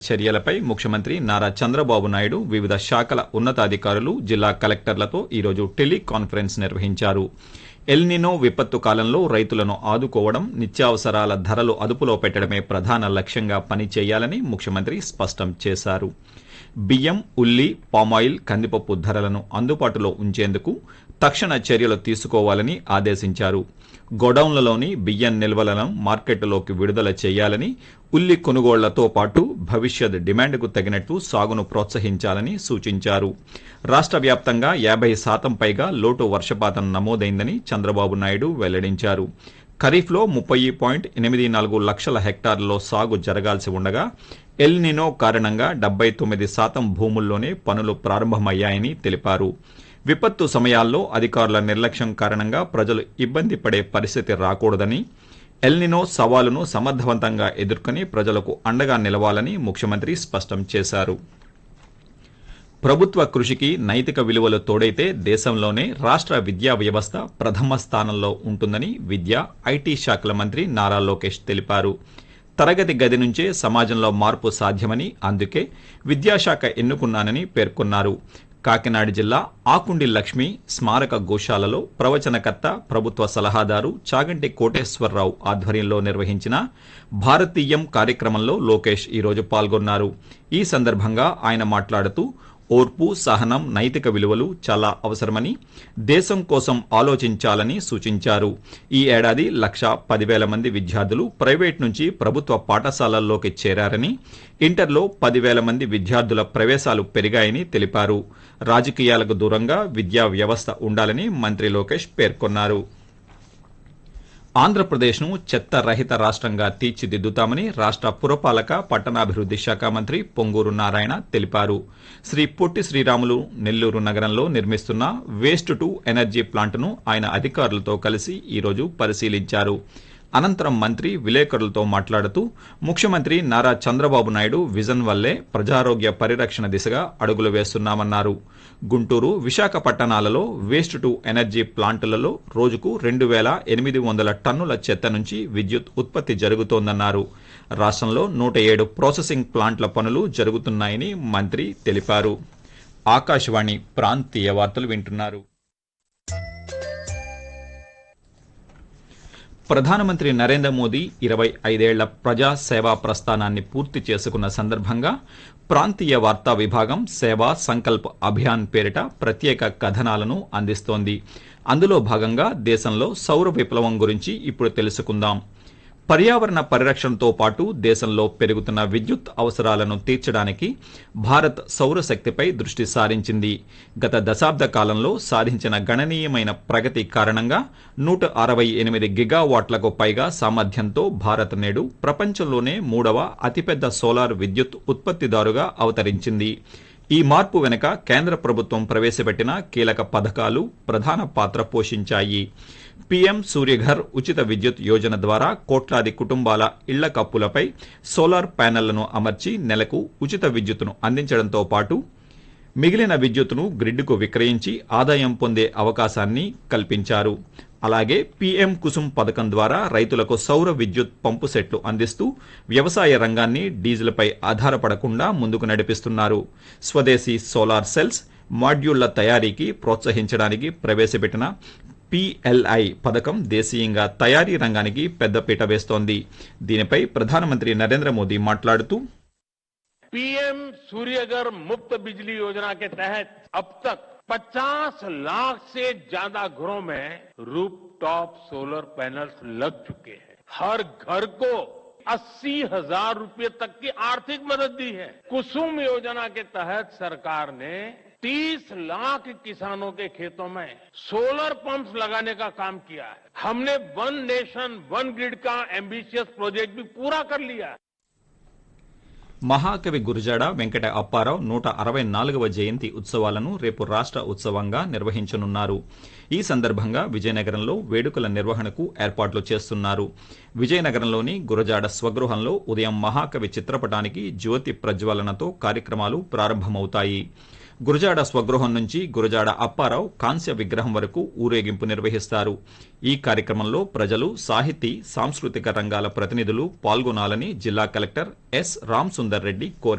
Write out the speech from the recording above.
చర్యలపై ముఖ్యమంత్రి నారా చంద్రబాబు నాయుడు వివిధ శాఖల ఉన్నతాధికారులు జిల్లా కలెక్టర్లతో ఈరోజు టెలికాన్ఫరెన్స్ నిర్వహించారు ఎల్నినో విపత్తు కాలంలో రైతులను ఆదుకోవడం నిత్యావసరాల ధరలు అదుపులో పెట్టడమే ప్రధాన లక్ష్యంగా పనిచేయాలని ముఖ్యమంత్రి స్పష్టం చేశారు బియ్యం ఉల్లి పామాయిల్ కందిపప్పు ధరలను అందుబాటులో ఉంచేందుకు తక్షణ చర్యలు తీసుకోవాలని ఆదేశించారు గోడౌన్లలోని బియ్యం నిల్వలను మార్కెట్లోకి విడుదల చేయాలని ఉల్లి కొనుగోళ్లతో పాటు భవిష్యత్ డిమాండ్కు తగినట్టు సాగును ప్రోత్సహించాలని సూచించారు రాష్ట్ర వ్యాప్తంగా యాభై శాతం పైగా లోటు వర్షపాతం నమోదైందని చంద్రబాబు నాయుడు వెల్లడించారు ఖరీఫ్లో ముప్పై పాయింట్ ఎనిమిది నాలుగు లక్షల హెక్టార్లలో సాగు జరగాల్సి ఉండగా ఎల్ నినో కారణంగా డెబ్బై తొమ్మిది శాతం భూముల్లోనే పనులు ప్రారంభమయ్యాయని తెలిపారు విపత్తు సమయాల్లో అధికారుల నిర్లక్ష్యం కారణంగా ప్రజలు ఇబ్బంది పడే పరిస్థితి రాకూడదని ఎల్నినో సవాలును సమర్థవంతంగా ఎదుర్కొని ప్రజలకు అండగా నిలవాలని ముఖ్యమంత్రి స్పష్టం చేశారు ప్రభుత్వ కృషికి నైతిక విలువలు తోడైతే దేశంలోనే రాష్ట్ర విద్యా వ్యవస్థ ప్రథమ స్థానంలో ఉంటుందని విద్యా ఐటీ శాఖల మంత్రి నారా లోకేష్ తెలిపారు తరగతి గది నుంచే సమాజంలో మార్పు సాధ్యమని అందుకే విద్యాశాఖ ఎన్నుకున్నానని పేర్కొన్నారు కాకినాడ జిల్లా ఆకుండి లక్ష్మి స్మారక గోశాలలో ప్రవచనకర్త ప్రభుత్వ సలహాదారు చాగంటి కోటేశ్వరరావు ఆధ్వర్యంలో నిర్వహించిన భారతీయం కార్యక్రమంలో లోకేష్ ఈరోజు పాల్గొన్నారు ఈ సందర్భంగా ఆయన మాట్లాడుతూ ఓర్పు సహనం నైతిక విలువలు చాలా అవసరమని దేశం కోసం ఆలోచించాలని సూచించారు ఈ ఏడాది లక్ష పదివేల మంది విద్యార్థులు ప్రైవేట్ నుంచి ప్రభుత్వ పాఠశాలల్లోకి చేరారని ఇంటర్లో పదివేల మంది విద్యార్థుల ప్రవేశాలు పెరిగాయని తెలిపారు రాజకీయాలకు దూరంగా విద్యా వ్యవస్థ ఉండాలని మంత్రి లోకేష్ పేర్కొన్నారు ఆంధ్రప్రదేశ్ను చెత్త రహిత రాష్ట్రంగా తీర్చిదిద్దుతామని రాష్ట్ర పురపాలక పట్టణాభివృద్ధి శాఖ మంత్రి పొంగూరు నారాయణ తెలిపారు శ్రీ పొట్టి శ్రీరాములు నెల్లూరు నగరంలో నిర్మిస్తున్న వేస్ట్ టు ఎనర్జీ ప్లాంట్ను ఆయన అధికారులతో కలిసి ఈరోజు పరిశీలించారు అనంతరం మంత్రి విలేకరులతో మాట్లాడుతూ ముఖ్యమంత్రి నారా చంద్రబాబు నాయుడు విజన్ వల్లే ప్రజారోగ్య పరిరక్షణ దిశగా అడుగులు వేస్తున్నామన్నారు గుంటూరు విశాఖపట్టణాలలో వేస్ట్ టు ఎనర్జీ ప్లాంటులలో రోజుకు రెండు వేల ఎనిమిది వందల టన్నుల చెత్త నుంచి విద్యుత్ ఉత్పత్తి జరుగుతోందన్నారు రాష్ట్రంలో నూట ఏడు ప్రాసెసింగ్ ప్లాంట్ల పనులు జరుగుతున్నాయని మంత్రి తెలిపారు ఆకాశవాణి ప్రాంతీయ వార్తలు వింటున్నారు ప్రధానమంత్రి నరేంద్ర మోదీ ఇరవై ఐదేళ్ల ప్రజా సేవా ప్రస్థానాన్ని పూర్తి చేసుకున్న సందర్భంగా ప్రాంతీయ వార్తా విభాగం సేవా సంకల్ప్ అభియాన్ పేరిట ప్రత్యేక కథనాలను అందిస్తోంది అందులో భాగంగా దేశంలో సౌర విప్లవం గురించి ఇప్పుడు తెలుసుకుందాం పర్యావరణ పరిరక్షణతో పాటు దేశంలో పెరుగుతున్న విద్యుత్ అవసరాలను తీర్చడానికి భారత్ సౌరశక్తిపై దృష్టి సారించింది గత దశాబ్ద కాలంలో సాధించిన గణనీయమైన ప్రగతి కారణంగా నూట అరవై ఎనిమిది గిగావాట్లకు పైగా సామర్థ్యంతో భారత్ నేడు ప్రపంచంలోనే మూడవ అతిపెద్ద సోలార్ విద్యుత్ ఉత్పత్తిదారుగా అవతరించింది ఈ మార్పు వెనుక కేంద్ర ప్రభుత్వం ప్రవేశపెట్టిన కీలక పథకాలు ప్రధాన పాత్ర పోషించాయి పీఎం సూర్యఘర్ ఉచిత విద్యుత్ యోజన ద్వారా కోట్లాది కుటుంబాల ఇళ్ల కప్పులపై సోలార్ ప్యానెళ్లను అమర్చి నెలకు ఉచిత విద్యుత్తును అందించడంతో పాటు మిగిలిన విద్యుత్తును గ్రిడ్కు విక్రయించి ఆదాయం పొందే అవకాశాన్ని కల్పించారు అలాగే పీఎం కుసుమ్ పథకం ద్వారా రైతులకు సౌర విద్యుత్ పంపు సెట్లు అందిస్తూ వ్యవసాయ రంగాన్ని డీజిల్పై ఆధారపడకుండా ముందుకు నడిపిస్తున్నారు స్వదేశీ సోలార్ సెల్స్ మాడ్యూళ్ల తయారీకి ప్రోత్సహించడానికి ప్రవేశపెట్టిన పిఎల్ఐ పథకం దేశీయంగా తయారీ రంగానికి పెద్దపీట వేస్తోంది దీనిపై ప్రధానమంత్రి నరేంద్ర మోదీ మాట్లాడుతూ पीएम सूर्यघर मुफ्त बिजली योजना के तहत अब तक 50 लाख से ज्यादा घरों में रूफटॉप सोलर पैनल्स लग चुके हैं हर घर को अस्सी हजार रूपये तक की आर्थिक मदद दी है कुसुम योजना के तहत सरकार ने 30 लाख किसानों के खेतों में सोलर पंप्स लगाने का काम किया है हमने वन नेशन वन ग्रिड का एम्बिशियस प्रोजेक्ट भी पूरा कर लिया है మహాకవి గురజాడ వెంకట అప్పారావు నూట అరవై నాలుగవ జయంతి ఉత్సవాలను రేపు రాష్ట్ర ఉత్సవంగా నిర్వహించనున్నారు ఈ సందర్భంగా విజయనగరంలో వేడుకల నిర్వహణకు ఏర్పాట్లు చేస్తున్నారు విజయనగరంలోని గురజాడ స్వగృహంలో ఉదయం మహాకవి చిత్రపటానికి జ్యోతి ప్రజ్వలనతో కార్యక్రమాలు ప్రారంభమవుతాయి గురజాడ స్వగృహం నుంచి గురజాడ అప్పారావు కాంస్య విగ్రహం వరకు ఊరేగింపు నిర్వహిస్తారు ఈ కార్యక్రమంలో ప్రజలు సాహితీ సాంస్కృతిక రంగాల ప్రతినిధులు పాల్గొనాలని జిల్లా కలెక్టర్ ఎస్ రామ్ సుందర్ రెడ్డి కోరారు